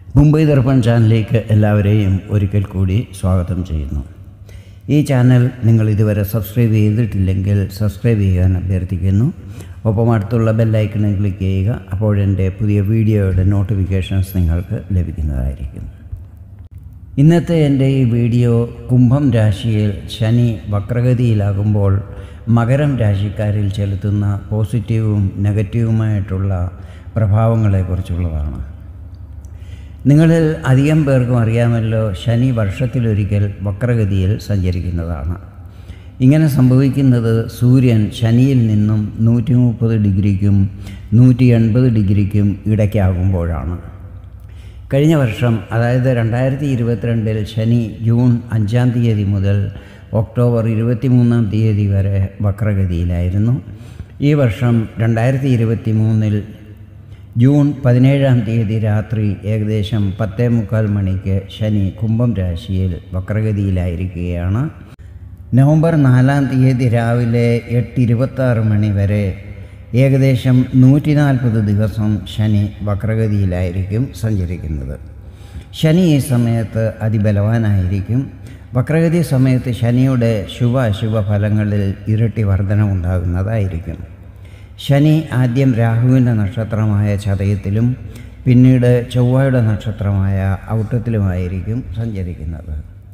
മുംബൈ ദർപ്പൺ ചാനലിലേക്ക് എല്ലാവരെയും ഒരിക്കൽ കൂടി സ്വാഗതം ചെയ്യുന്നു ഈ ചാനൽ നിങ്ങൾ ഇതുവരെ സബ്സ്ക്രൈബ് ചെയ്തിട്ടില്ലെങ്കിൽ സബ്സ്ക്രൈബ് ചെയ്യാൻ അഭ്യർത്ഥിക്കുന്നു ഒപ്പം അടുത്തുള്ള ബെല്ലൈക്കണിൽ ക്ലിക്ക് ചെയ്യുക അപ്പോഴെൻ്റെ പുതിയ വീഡിയോയുടെ നോട്ടിഫിക്കേഷൻസ് നിങ്ങൾക്ക് ലഭിക്കുന്നതായിരിക്കും ഇന്നത്തെ എൻ്റെ ഈ വീഡിയോ കുംഭം രാശിയിൽ ശനി വക്രഗതിയിലാകുമ്പോൾ മകരം രാശിക്കാരിൽ ചെലുത്തുന്ന പോസിറ്റീവും നെഗറ്റീവുമായിട്ടുള്ള പ്രഭാവങ്ങളെക്കുറിച്ചുള്ളതാണ് നിങ്ങളിൽ അധികം പേർക്കും അറിയാമല്ലോ ശനി വർഷത്തിലൊരിക്കൽ വക്രഗതിയിൽ സഞ്ചരിക്കുന്നതാണ് ഇങ്ങനെ സംഭവിക്കുന്നത് സൂര്യൻ ശനിയിൽ നിന്നും നൂറ്റി മുപ്പത് ഡിഗ്രിക്കും നൂറ്റി എൺപത് ഡിഗ്രിക്കും ഇടയ്ക്കാകുമ്പോഴാണ് കഴിഞ്ഞ വർഷം അതായത് രണ്ടായിരത്തി ഇരുപത്തിരണ്ടിൽ ശനി ജൂൺ അഞ്ചാം തീയതി മുതൽ ഒക്ടോബർ ഇരുപത്തിമൂന്നാം തീയതി വരെ വക്രഗതിയിലായിരുന്നു ഈ വർഷം രണ്ടായിരത്തി ഇരുപത്തി മൂന്നിൽ ജൂൺ പതിനേഴാം തീയതി രാത്രി ഏകദേശം പത്തേ മുക്കാൽ മണിക്ക് ശനി കുംഭം രാശിയിൽ വക്രഗതിയിലായിരിക്കുകയാണ് നവംബർ നാലാം തീയതി രാവിലെ എട്ട് ഇരുപത്താറ് മണി വരെ ഏകദേശം നൂറ്റി നാൽപ്പത് ദിവസം ശനി വക്രഗതിയിലായിരിക്കും സഞ്ചരിക്കുന്നത് ശനി ഈ സമയത്ത് അതിബലവാനായിരിക്കും വക്രഗതി സമയത്ത് ശനിയുടെ ശുഭ അശുഭ ഫലങ്ങളിൽ ഇരട്ടി വർധന ഉണ്ടാകുന്നതായിരിക്കും ശനി ആദ്യം രാഹുവിൻ്റെ നക്ഷത്രമായ ചതയത്തിലും പിന്നീട് ചൊവ്വയുടെ നക്ഷത്രമായ ഔട്ടത്തിലുമായിരിക്കും സഞ്ചരിക്കുന്നത്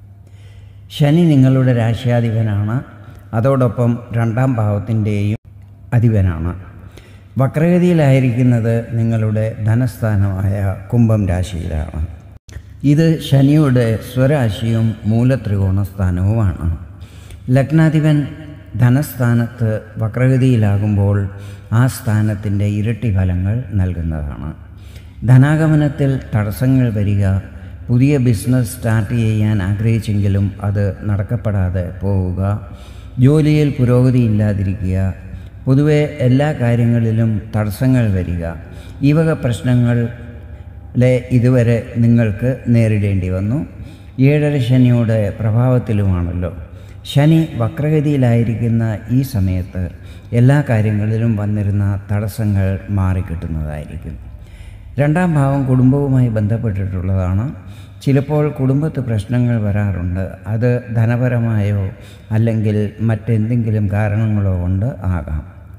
ശനി നിങ്ങളുടെ രാശ്യാധിപനാണ് അതോടൊപ്പം രണ്ടാം ഭാവത്തിൻ്റെയും അധിപനാണ് വക്രഗതിയിലായിരിക്കുന്നത് നിങ്ങളുടെ ധനസ്ഥാനമായ കുംഭം രാശിയിലാണ് ഇത് ശനിയുടെ സ്വരാശിയും മൂലത്രികോണ സ്ഥാനവുമാണ് ലഗ്നാധിപൻ ധനസ്ഥാനത്ത് വക്രഗതിയിലാകുമ്പോൾ ആ സ്ഥാനത്തിൻ്റെ ഇരട്ടി ഫലങ്ങൾ നൽകുന്നതാണ് ധനാഗമനത്തിൽ തടസ്സങ്ങൾ വരിക പുതിയ ബിസിനസ് സ്റ്റാർട്ട് ചെയ്യാൻ ആഗ്രഹിച്ചെങ്കിലും അത് നടക്കപ്പെടാതെ പോവുക ജോലിയിൽ പുരോഗതി ഇല്ലാതിരിക്കുക പൊതുവെ എല്ലാ കാര്യങ്ങളിലും തടസ്സങ്ങൾ വരിക ഈ വക പ്രശ്നങ്ങളെ ഇതുവരെ നിങ്ങൾക്ക് നേരിടേണ്ടി വന്നു ഏഴര ശനിയുടെ പ്രഭാവത്തിലുമാണല്ലോ ശനി വക്രഗതിയിലായിരിക്കുന്ന ഈ സമയത്ത് എല്ലാ കാര്യങ്ങളിലും വന്നിരുന്ന തടസ്സങ്ങൾ മാറിക്കിട്ടുന്നതായിരിക്കും രണ്ടാം ഭാവം കുടുംബവുമായി ബന്ധപ്പെട്ടിട്ടുള്ളതാണ് ചിലപ്പോൾ കുടുംബത്ത് പ്രശ്നങ്ങൾ വരാറുണ്ട് അത് ധനപരമായോ അല്ലെങ്കിൽ മറ്റെന്തെങ്കിലും കാരണങ്ങളോ കൊണ്ട് ആകാം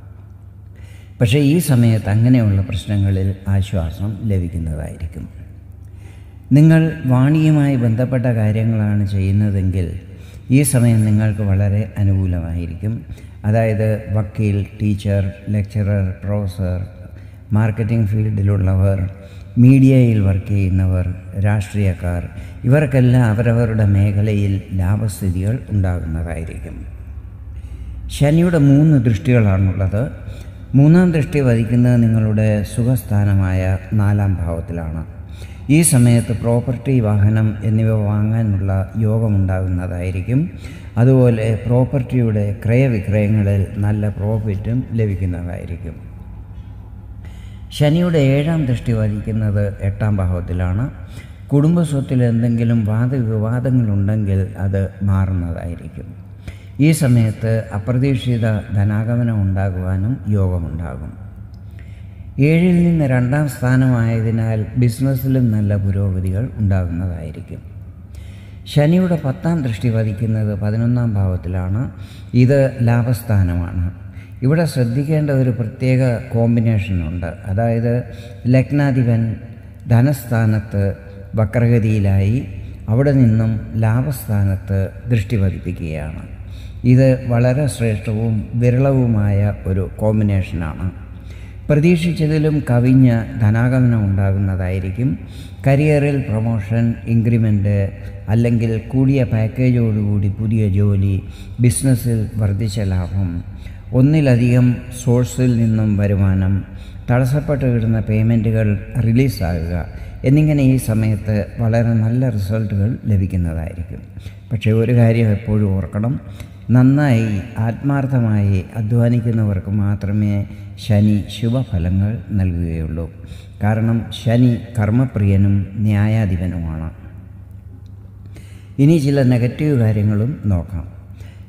പക്ഷേ ഈ സമയത്ത് അങ്ങനെയുള്ള പ്രശ്നങ്ങളിൽ ആശ്വാസം ലഭിക്കുന്നതായിരിക്കും നിങ്ങൾ വാണിയുമായി ബന്ധപ്പെട്ട കാര്യങ്ങളാണ് ചെയ്യുന്നതെങ്കിൽ ഈ സമയം നിങ്ങൾക്ക് വളരെ അനുകൂലമായിരിക്കും അതായത് വക്കീൽ ടീച്ചർ ലെക്ചറർ പ്രൊഫസർ മാർക്കറ്റിംഗ് ഫീൽഡിലുള്ളവർ മീഡിയയിൽ വർക്ക് ചെയ്യുന്നവർ രാഷ്ട്രീയക്കാർ ഇവർക്കെല്ലാം അവരവരുടെ മേഖലയിൽ ലാഭസ്ഥിതികൾ ഉണ്ടാകുന്നതായിരിക്കും ശനിയുടെ മൂന്ന് ദൃഷ്ടികളാണുള്ളത് മൂന്നാം ദൃഷ്ടി വഹിക്കുന്നത് നിങ്ങളുടെ സുഖസ്ഥാനമായ നാലാം ഭാവത്തിലാണ് ഈ സമയത്ത് പ്രോപ്പർട്ടി വാഹനം എന്നിവ വാങ്ങാനുള്ള യോഗമുണ്ടാകുന്നതായിരിക്കും അതുപോലെ പ്രോപ്പർട്ടിയുടെ ക്രയവിക്രയങ്ങളിൽ നല്ല പ്രോഫിറ്റും ലഭിക്കുന്നതായിരിക്കും ശനിയുടെ ഏഴാം ദൃഷ്ടി വഹിക്കുന്നത് എട്ടാം ഭാവത്തിലാണ് കുടുംബസ്വത്തിൽ എന്തെങ്കിലും വാദവിവാദങ്ങളുണ്ടെങ്കിൽ അത് മാറുന്നതായിരിക്കും ഈ സമയത്ത് അപ്രതീക്ഷിത ധനാഗമനം ഉണ്ടാകുവാനും യോഗമുണ്ടാകും ഏഴിൽ നിന്ന് രണ്ടാം സ്ഥാനമായതിനാൽ ബിസിനസ്സിലും നല്ല പുരോഗതികൾ ഉണ്ടാകുന്നതായിരിക്കും ശനിയുടെ പത്താം ദൃഷ്ടി വധിക്കുന്നത് പതിനൊന്നാം ഭാവത്തിലാണ് ഇത് ലാഭസ്ഥാനമാണ് ഇവിടെ ശ്രദ്ധിക്കേണ്ട ഒരു പ്രത്യേക കോമ്പിനേഷനുണ്ട് അതായത് ലഗ്നാധിപൻ ധനസ്ഥാനത്ത് വക്രഗതിയിലായി അവിടെ നിന്നും ലാഭസ്ഥാനത്ത് ദൃഷ്ടി പതിപ്പിക്കുകയാണ് ഇത് വളരെ ശ്രേഷ്ഠവും വിരളവുമായ ഒരു കോമ്പിനേഷനാണ് പ്രതീക്ഷിച്ചതിലും കവിഞ്ഞ ധനാഗമനം ഉണ്ടാകുന്നതായിരിക്കും കരിയറിൽ പ്രൊമോഷൻ ഇൻക്രിമെൻ്റ് അല്ലെങ്കിൽ കൂടിയ പാക്കേജോടുകൂടി പുതിയ ജോലി ബിസിനസ്സിൽ വർദ്ധിച്ച ലാഭം ഒന്നിലധികം സോഴ്സിൽ നിന്നും വരുമാനം തടസ്സപ്പെട്ട് കിട്ടുന്ന പേയ്മെൻറ്റുകൾ റിലീസാകുക എന്നിങ്ങനെ ഈ സമയത്ത് വളരെ നല്ല റിസൾട്ടുകൾ ലഭിക്കുന്നതായിരിക്കും പക്ഷേ ഒരു കാര്യം എപ്പോഴും ഓർക്കണം നന്നായി ആത്മാർത്ഥമായി അധ്വാനിക്കുന്നവർക്ക് മാത്രമേ ശനി ശുഭഫലങ്ങൾ നൽകുകയുള്ളൂ കാരണം ശനി കർമ്മപ്രിയനും ന്യായാധിപനുമാണ് ഇനി ചില നെഗറ്റീവ് കാര്യങ്ങളും നോക്കാം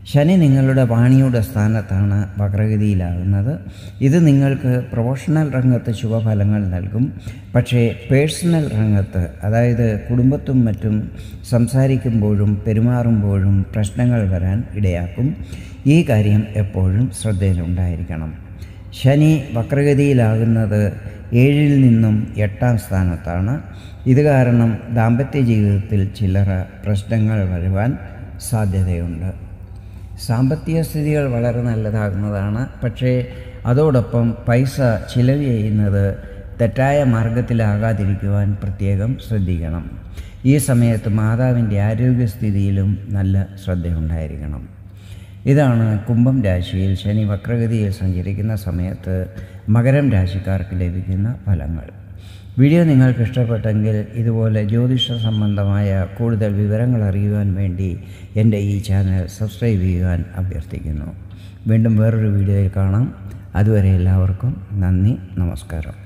ശനി നിങ്ങളുടെ വാണിയുടെ സ്ഥാനത്താണ് വക്രഗതിയിലാകുന്നത് ഇത് നിങ്ങൾക്ക് പ്രൊഫഷണൽ രംഗത്ത് ശുഭഫലങ്ങൾ നൽകും പക്ഷേ പേഴ്സണൽ രംഗത്ത് അതായത് കുടുംബത്തും മറ്റും സംസാരിക്കുമ്പോഴും പെരുമാറുമ്പോഴും പ്രശ്നങ്ങൾ വരാൻ ഇടയാക്കും ഈ കാര്യം എപ്പോഴും ശ്രദ്ധയിലുണ്ടായിരിക്കണം ശനി വക്രഗതിയിലാകുന്നത് ഏഴിൽ നിന്നും എട്ടാം സ്ഥാനത്താണ് ഇത് കാരണം ദാമ്പത്യ ജീവിതത്തിൽ ചില്ലറ പ്രശ്നങ്ങൾ വരുവാൻ സാധ്യതയുണ്ട് സാമ്പത്തിക സ്ഥിതികൾ വളരെ നല്ലതാകുന്നതാണ് പക്ഷേ അതോടൊപ്പം പൈസ ചിലവ് ചെയ്യുന്നത് തെറ്റായ മാർഗത്തിലാകാതിരിക്കുവാൻ പ്രത്യേകം ശ്രദ്ധിക്കണം ഈ സമയത്ത് മാതാവിൻ്റെ ആരോഗ്യസ്ഥിതിയിലും നല്ല ശ്രദ്ധയുണ്ടായിരിക്കണം ഇതാണ് കുംഭം രാശിയിൽ ശനി വക്രഗതിയിൽ സഞ്ചരിക്കുന്ന സമയത്ത് മകരം രാശിക്കാർക്ക് ലഭിക്കുന്ന ഫലങ്ങൾ വീഡിയോ നിങ്ങൾക്ക് ഇഷ്ടപ്പെട്ടെങ്കിൽ ഇതുപോലെ ജ്യോതിഷ സംബന്ധമായ കൂടുതൽ വിവരങ്ങൾ അറിയുവാൻ വേണ്ടി എൻ്റെ ഈ ചാനൽ സബ്സ്ക്രൈബ് ചെയ്യുവാൻ അഭ്യർത്ഥിക്കുന്നു വീണ്ടും വേറൊരു വീഡിയോയിൽ കാണാം അതുവരെ എല്ലാവർക്കും നന്ദി നമസ്കാരം